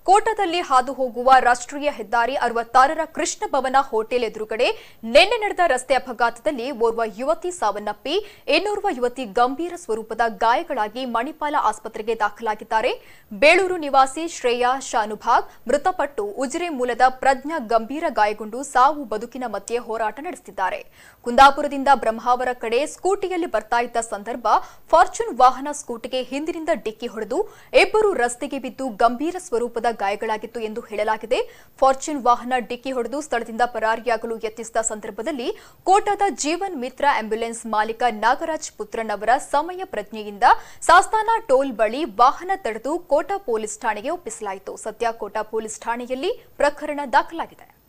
ಕೋಟದಲ್ಲಿ ಹಾದು ಹೋಗುವ ರಾಷ್ಟ್ರೀಯ ಹೆದ್ದಾರಿ ಅರವತ್ತಾರರ ಕೃಷ್ಣ ಭವನ ಹೋಟೆಲ್ ಎದುರುಗಡೆ ನಿನ್ನೆ ನಡೆದ ರಸ್ತೆ ಅಪಘಾತದಲ್ಲಿ ಓರ್ವ ಯುವತಿ ಸಾವನ್ನಪ್ಪಿ ಇನ್ನೋರ್ವ ಯುವತಿ ಗಂಭೀರ ಸ್ವರೂಪದ ಗಾಯಗಳಾಗಿ ಮಣಿಪಾಲ ಆಸ್ಪತ್ರೆಗೆ ದಾಖಲಾಗಿದ್ದಾರೆ ಬೇಳೂರು ನಿವಾಸಿ ಶ್ರೇಯಾ ಶಾನುಭಾಗ್ ಮೃತಪಟ್ಟು ಉಜಿರೆ ಮೂಲದ ಪ್ರಜ್ಞಾ ಗಂಭೀರ ಗಾಯಗೊಂಡು ಸಾವು ಬದುಕಿನ ಮಧ್ಯೆ ಹೋರಾಟ ನಡೆಸುತ್ತಿದ್ದಾರೆ ಕುಂದಾಪುರದಿಂದ ಬ್ರಹ್ಮಾವರ ಕಡೆ ಸ್ಕೂಟಿಯಲ್ಲಿ ಬರ್ತಾ ಇದ್ದ ಸಂದರ್ಭ ಫಾರ್ಚೂನ್ ವಾಹನ ಸ್ಕೂಟಿಗೆ ಹಿಂದಿನಿಂದ ಡಿಕ್ಕಿ ಹೊಡೆದು ಇಬ್ಬರು ರಸ್ತೆಗೆ ಬಿದ್ದು ಗಂಭೀರ ಸ್ವರೂಪದ ಗಾಯಗಳಾಗಿತ್ತು ಎಂದು ಹೇಳಲಾಗಿದೆ ಫಾರ್ಚೂನ್ ವಾಹನ ಡಿಕ್ಕಿ ಹೊಡೆದು ಸ್ಥಳದಿಂದ ಪರಾರಿಯಾಗಲು ಯತ್ನಿಸಿದ ಸಂದರ್ಭದಲ್ಲಿ ಕೋಟಾದ ಜೀವನ್ ಮಿತ್ರ ಆಂಬ್ಯುಲೆನ್ಸ್ ಮಾಲೀಕ ನಾಗರಾಜ್ ಪುತ್ರನ್ ಅವರ ಸಮಯ ಪ್ರಜ್ಞೆಯಿಂದ ಸಾಸ್ತಾನ ಟೋಲ್ ಬಳಿ ವಾಹನ ತಡೆದು ಕೋಟಾ ಪೊಲೀಸ್ ಠಾಣೆಗೆ ಒಪ್ಪಿಸಲಾಯಿತು ಸದ್ಯ ಕೋಟಾ ಪೊಲೀಸ್ ಠಾಣೆಯಲ್ಲಿ ಪ್ರಕರಣ ದಾಖಲಾಗಿದೆ